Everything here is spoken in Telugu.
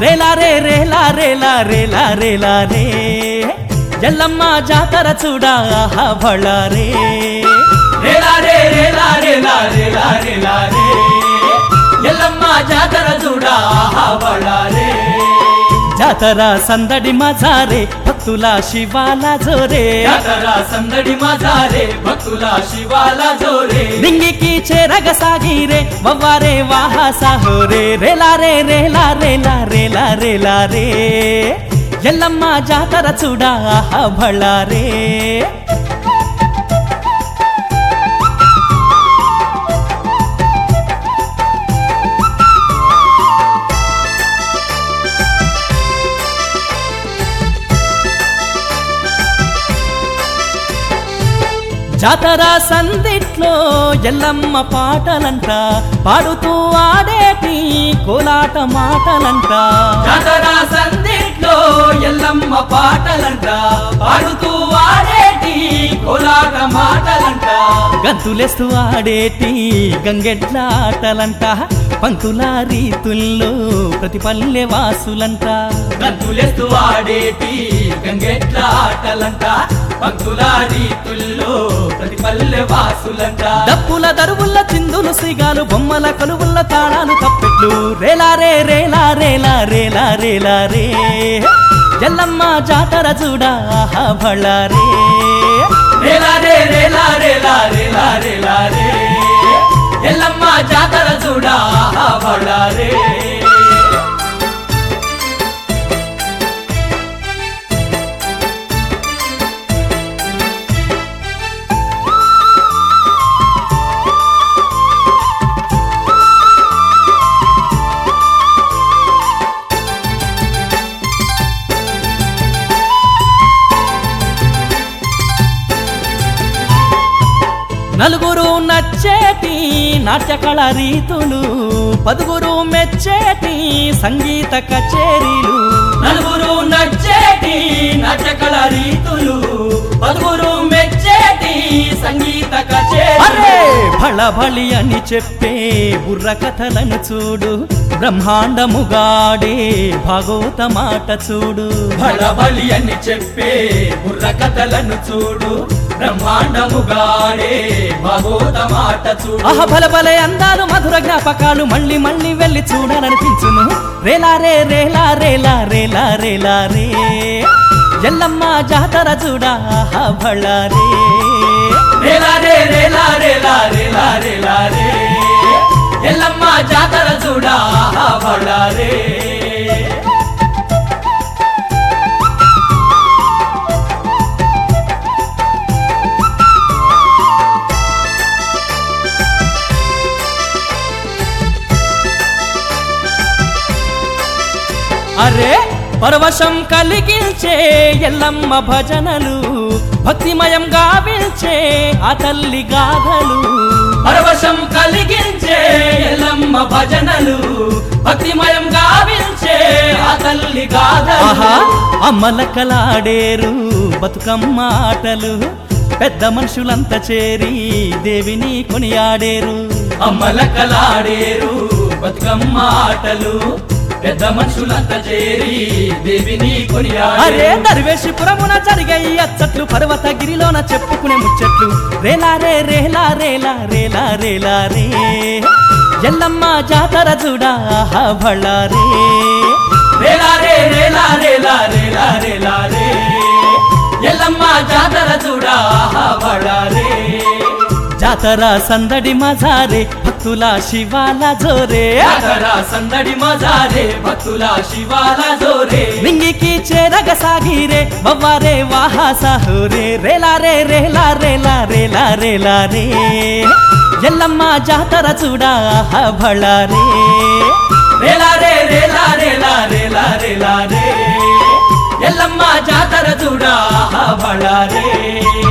రేలా రే రేలా రేలా రేలా రేలా రే ఎల్లమ్మ జాతర చూడా ఆహా భళ రే రేలా రే రేలా రేలా రేలా రేలా రే ఎల్లమ్మ జాతర చూడా బళారే జాతర సందడి మజారే భక్తుల శివాల జోరే జాతర సందడి మజారే భక్తుల శివాల జోరే లింగికి చేరగ సాగిరే వవ్వారే వాహా సాహోరే రేలా రే రేలా రేలా రేలా రేలా రే ఎల్లమ్మ జాతర చూడా ఆహా భళ రే జాతర సందిట్లో ఎల్లమ్మ పాటలంట పాడుతూ ఆడేటి కోలాట మాటలంట జాతర సందిట్లో ఎల్లమ్మ పాటలంట పాడుతూ వాడేటి కోలాట మాటలంట గంతులేస్తూ ఆడేటి గంగెడ్ల ఆటలంట పంతుల రీతుల్లో ప్రతి పల్లె వాసులంట గంతులెస్తూ వాడేటి గంగెట్ల ఆటలంట భక్తుల రీతుల్లో ప్రతి పల్లె వాసులంట డప్పుల దరువుల్ల చిందులు సిగాలు బొమ్మల కొలువుల్ల తాళాలు తప్పెట్లు రేలా రే రేలా రేలా రేలా రేలా రే ఎల్లమ్మ జాతర చూడా ఆహా భళ రే రేలా రే రేలా రేలా రేలా రేలా రే ఎల్లమ్మ జాతర చూడా బళారే నలుగురు నచ్చేటి నాట్యకళ రీతులు పదుగురు మెచ్చేటి సంగీత కచేరీలు నలుగురు నచ్చేటి నాట్యకళ రీతులు పలువురు మెచ్చేటి సంగీత కచేరీ అరే భళ భళి అని చెప్పే బుర్ర కథలను చూడు బ్రహ్మాండముగాడే భాగవత మాట చూడు బళబలి అని చెప్పే బుర్ర కథలను చూడు బ్రహ్మాండముగాడే భగవత మాట చూడు ఆహ బల బలే అందాలు మధుర జ్ఞాపకాలు మళ్ళీ మళ్ళీ వెళ్ళి చూడాలనిపించును రేలా రే రేలా రేలా రేలా రేలా రే ఎల్లమ్మ జాతర చూడా ఆహా భళ రే రేలా రే రేలా రేలా రేలా రేలా రే ఎల్లమ్మ జాతర చూడా బళారే అరే పరవశం కలిగించే ఎల్లమ్మ భజనలు భక్తిమయం గావించే ఆ తల్లి గాథలు పరవశం కలిగించే ఎల్లమ్మ భజనలు భక్తిమయం గావించే ఆ తల్లి ఆహా గాథలు అమ్మలకలాడేరు బతుకమ్మ ఆటలు పెద్ద మనుషులంతా చేరి దేవిని కొనియాడేరు అమ్మలకలాడేరు బతుకమ్మ ఆటలు పెద్ద మనుషులంతా చేరి దేవిని అరే కొనియాడే దర్వేషిపురమున జరిగాయి అచ్చట్లు పర్వతగిరిలోన చెప్పుకునే ముచ్చట్లు రేలా రే రేలా రేలా రేలా రేలా రే ఎల్లమ్మ జాతర చూడా ఆహా భళ రే రేలా రే రేలా రేలా రేలా రేలా రే ఎల్లమ్మ జాతర చూడా బళారే జాతర సందడి మజారే భక్తుల శివాల జోరే జాతర సందడి మజారే భక్తుల శివాల జోరే లింగికి చేరగ సాగిరే వవ్వారే వాహా సాహురే రేలా రే రేలా రేలా రేలా రేలా రే ఎల్లమ్మ జాతర చూడా ఆహా భళ రే రేలా రే రేలా రేలా రేలా రేలా రే ఎల్లమ్మ జాతర చూడా బళారే